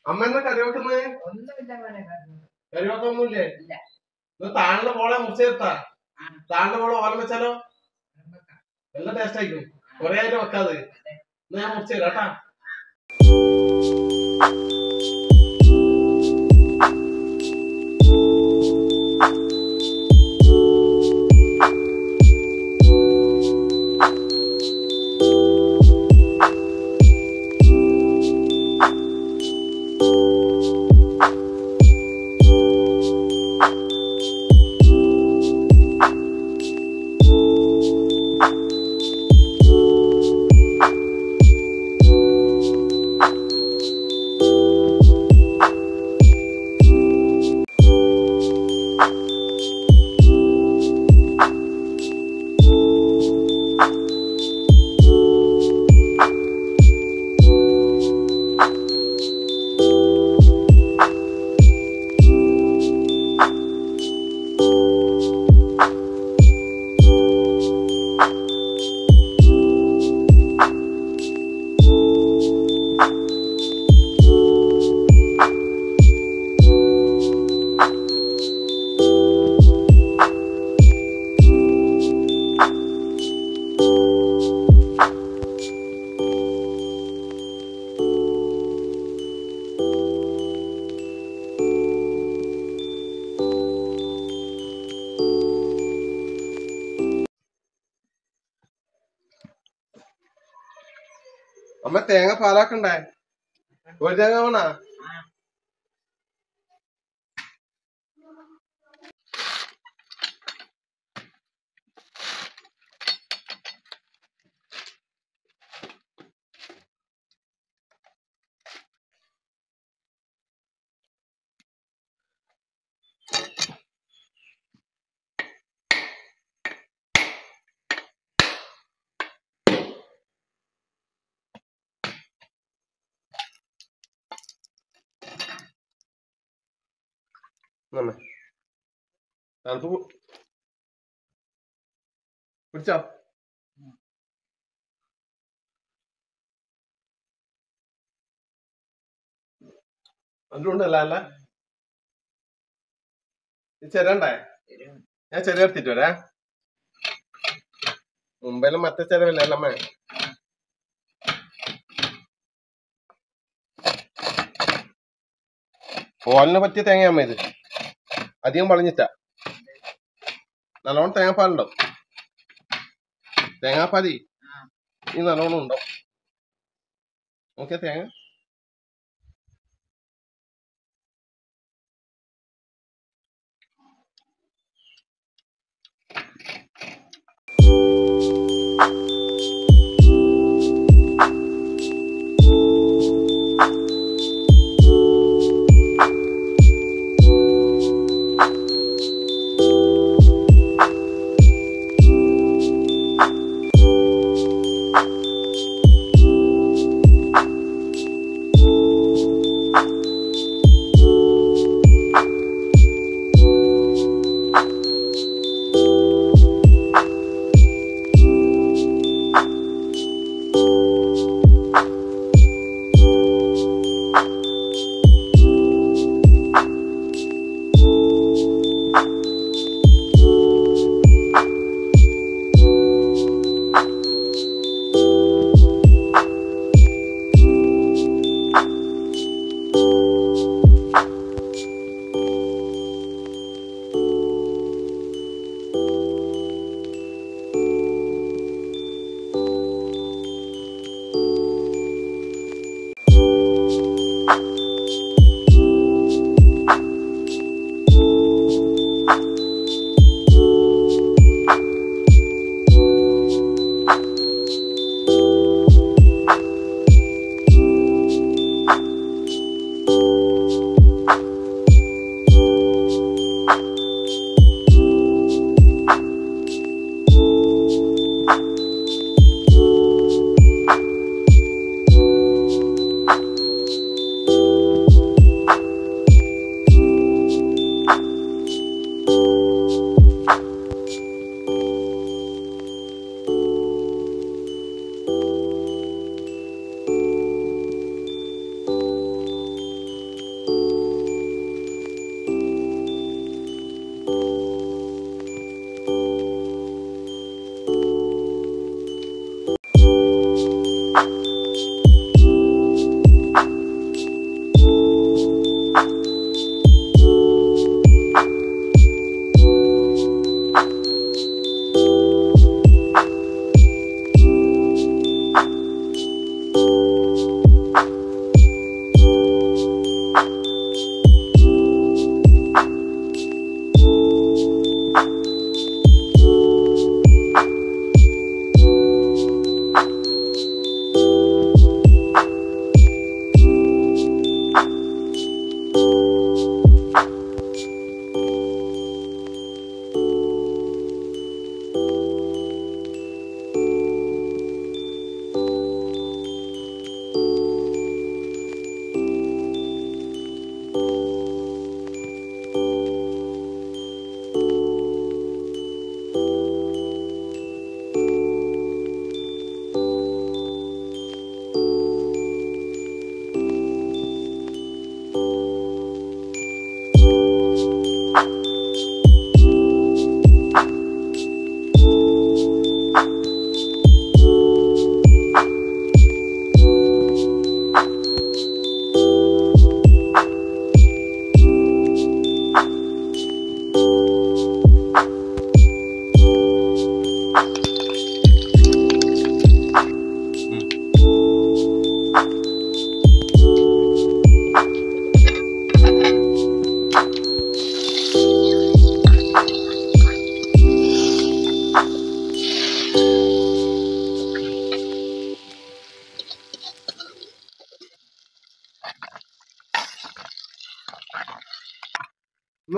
അമ്മ എന്താ കറി വെക്കുന്നത് ഒന്നുമില്ല മോനെ കാരണം. കറി വെക്കൊന്നുമില്ലേ ഇല്ല. ഇത് താഴെ പോളെ മുറിച്ചെടുത്താ ആ. താഴെ പോളെ ഓലം വെച്ചാലോ നമുക്ക് നല്ല ടേസ്റ്റ് ആയിരിക്കും കൊറേ ആയിട്ട് വെക്കാതെ എന്നാ ഞാൻ മുറിച്ചു തരാം കേട്ടാ അമ്മ തേങ്ങ പാലാക്കണ്ടേ ഒരു തേങ്ങ വേണ നമ്മ തണുപ്പ് കു- പിടിച്ചോ അതുകൊണ്ടല്ല അല്ല ചെരണ്ടേ ഞാൻ ചെറിയ എടുത്തിട്ട് വരാ മുമ്പേലും മറ്റേ ചെലവല്ലേ അല്ലമ്മേ ഓലിനെ പറ്റിയ തേങ്ങയമ്മ ഇത് അധികം വളഞ്ഞിട്ടാ നല്ലോണം തേങ്ങാപ്പാലുണ്ടാവും തേങ്ങാപ്പാലി ആ. ഈ നല്ലോണം ഉണ്ടാവും നോക്കിയാ തേങ്ങ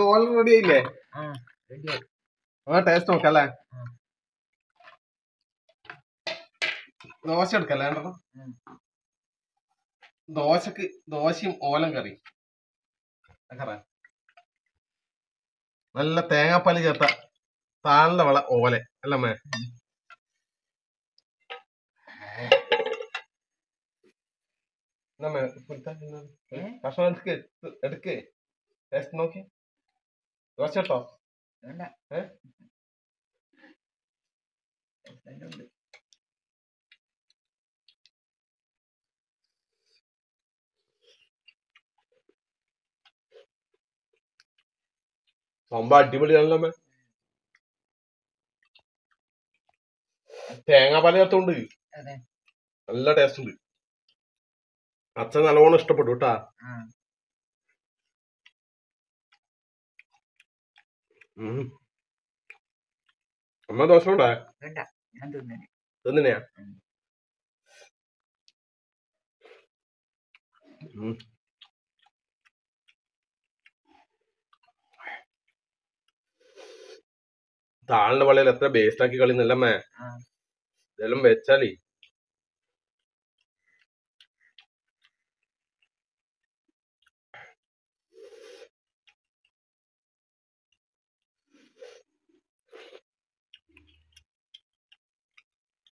ഓൾ റെഡി ആയില്ലേ ആ റെഡിയായി ആ ടേസ്റ്റ് നോക്കല്ലേ ഉം. ദോശ എടുക്കല്ലേ രണ്ടെണ്ണം ഉം. ദോശക്ക് ദോശയും ഓലം കറി കറ നല്ല തേങ്ങാപ്പാല് ചേർത്ത താളിന്റെ വള ഓല അല്ലമ്മേ എന്നമ്മേ, കൊടുത്താ തിന്നാ. ഏ? ഭക്ഷണം എടുക്ക് എടുക്ക് ടേസ്റ്റ് നോക്കി ദോശ കേട്ടോ വേണ്ട ഏ? ഉണ്ട് സംഭവം അടിപൊളിയാണല്ലോ അമ്മേ തേങ്ങാപ്പാല് ചേർത്തോണ്ട് അതെ നല്ല ടേസ്റ്റ് ഉണ്ട് അച്ഛൻ നല്ലോണം ഇഷ്ടപ്പെട്ടു കേട്ടാ ആ ഉം. അമ്മ ദോശ ഉണ്ടേ വേണ്ട ഞാൻ തിന്നെ തിന്നിനെയാ ഉം. ഉം. താളിന്റെ വളയിൽ എത്ര ബേസ്റ്റ് ആക്കി കളിന്നല്ലമ്മേ ആ ഇതെല്ലാം വെച്ചാലേ